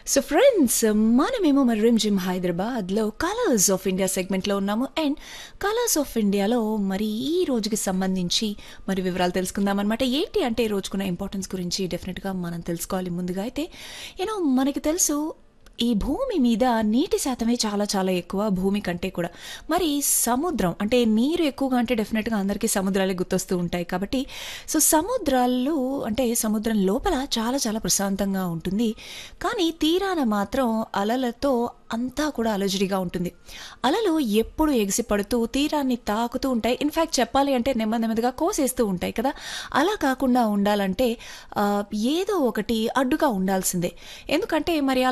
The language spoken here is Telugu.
సో ఫ్రెండ్స్ మనమేమో మరి రిమ్ జిమ్ హైదరాబాద్లో కలర్స్ ఆఫ్ ఇండియా సెగ్మెంట్లో ఉన్నాము అండ్ కలర్స్ ఆఫ్ ఇండియాలో మరి ఈ రోజుకి సంబంధించి మరి వివరాలు తెలుసుకుందాం అనమాట ఏంటి అంటే ఈ రోజుకున్న ఇంపార్టెన్స్ గురించి డెఫినెట్గా మనం తెలుసుకోవాలి ముందుగా అయితే యూనో మనకి తెలుసు ఈ భూమి మీద నీటి శాతమే చాలా చాలా ఎక్కువ భూమి కంటే కూడా మరి సముద్రం అంటే నీరు ఎక్కువగా అంటే డెఫినెట్గా అందరికీ సముద్రాలే గుర్తొస్తూ ఉంటాయి కాబట్టి సో సముద్రాలు అంటే సముద్రం లోపల చాలా చాలా ప్రశాంతంగా ఉంటుంది కానీ తీరాన మాత్రం అలలతో అంతా కూడా అలజడిగా ఉంటుంది అలలు ఎప్పుడు ఎగిసి పడుతూ తీరాన్ని తాకుతూ ఉంటాయి ఇన్ఫ్యాక్ట్ చెప్పాలి అంటే నెమ్మది నెమ్మదిగా కోసేస్తూ ఉంటాయి కదా అలా కాకుండా ఉండాలంటే ఆ, ఏదో ఒకటి అడ్డుగా ఉండాల్సిందే ఎందుకంటే మరి